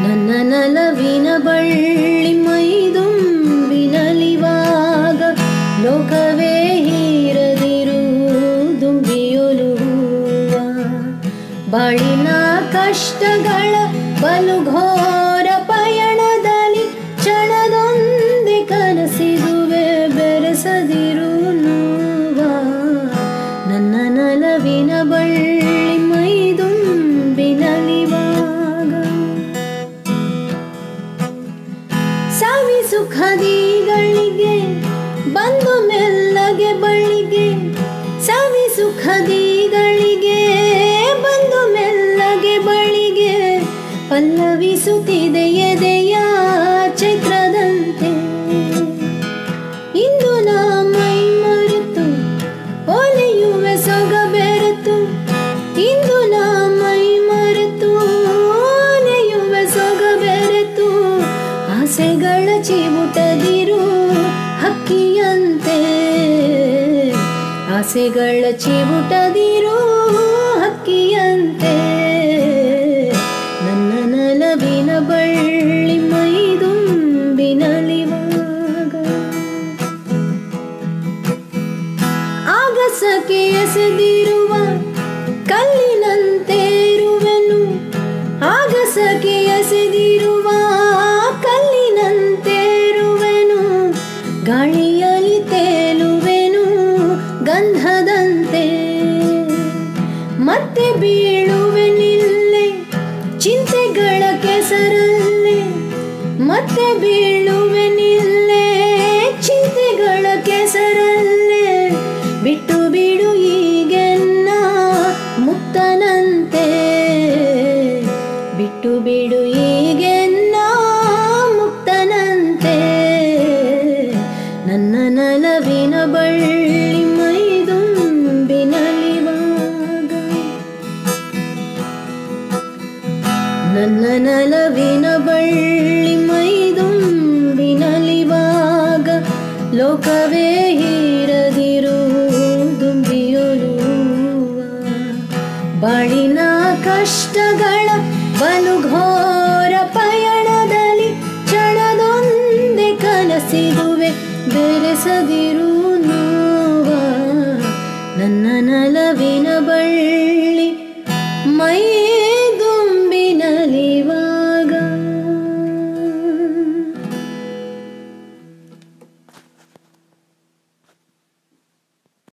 ನನ್ನ ನಲವಿನ ಬಳ್ಳಿ ಮೈದುಂಬಿನಲಿವಾಗ ಲೋಕವೇ ಹೀರದಿರು ದುಂಬಿಯೊಲುವ ಬಾಳಿನ ಕಷ್ಟಗಳ ಬಲು ಘೋರ ಪಯಣದಲ್ಲಿ ಕ್ಷಣದೊಂದೆ ಕನಸಿದುವೆ ಬೆರೆಸದಿರು ನೋವ ನನ್ನ ನಲವಿನ ಬಳ್ಳಿ ಮೈದುಂಬಿನಲಿವಾಗ ಸಾವಿ ಸುಖದಿಗಳಿಗೆ ಬಂದು ಮೆಲ್ಲಗೆ ಬಳಿಗೆ ಸಾವಿ ಸುಖದಿಗಳಿಗೆ ಬಂದು ಮೆಲ್ಲಗೆ ಬಳಿಗೆ ಪಲ್ಲವಿಸುತ್ತಿದೆ ಎದೆಯ ಚೈತ್ರದಂತೆ ಇಂದು ನಾ ಮೈ ಮರೆತು ಒಲೆಯುವೆ ಸೊಗ ಬೆರೆತು ಇಂದು ನಾ ಮೈ ಮರೆತು ಒಲೆಯುವೆ ಸೊಗ ಬೆರೆತು ಆಸೆಗಳ ಚಿವುಟದಿರು ಹಕ್ಕಿಯಂತೆ ಆಸೆಗಳ ಚಿವುಟದಿರು ಹಕ್ಕಿಯಂತೆ ನನ್ನ ನಲವಿನ ಬಳ್ಳಿ ಮೈದುಂಬಿನಲಿವಾಗ ಆಗಸಕ್ಕೆ ಎಸೆದಿರುವ ಕಲ್ಲಿನಂತೆ ಇರುವೆನು ಆಗಸಕ್ಕೆ ಎಸೆದಿರುವ ಕಲ್ಲಿನಂತೆ ಇರುವೆನು ಗಾಳಿಯಲ್ಲಿ ತೇಲುವೆನು ಗಂಧದಂತೆ ಮತ್ತೆ ಬೀಳುವೆನಿಲ್ಲೆ ಚಿಂತೆಗಳ ಕೆಸರಲ್ಲೇ ಮತ್ತೆ ಬೀಳುವೆನಿಲ್ಲೆ ಚಿಂತೆಗಳ ಕೆಸರಲ್ಲೇ ಬಿಟ್ಟು ಬಿಡು ಈಗೆನ್ನ ಮುಕ್ತನಂತೆ ಬಿಟ್ಟು ಬಿಡು ಈಗೆನ್ನ ಮುಕ್ತನಂತೆ ನನ್ನ ನಲವಿನ ಬಳ್ಳಿ ಮೈದುಂಬಿನಲಿವಾಗ ನನ್ನ ನಲವಿನ ಬಳ್ಳಿ ಮೈದುಂಬಿನಲಿವಾಗ ಲೋಕವೇ ಹೀರದಿರು ದುಂಬಿಯೊಲುವ ಬಾಳಿನ ಕಷ್ಟಗಳ ಬಲು ಘೋರ ಪಯಣದಲ್ಲಿ ಕ್ಷಣದೊಂದೆ ಕನಸಿದುವೆ ಬೆರೆಸದಿರು ನೋವ ನನ್ನ ನಲವಿನ ಬಳ್ಳಿ ಮೈ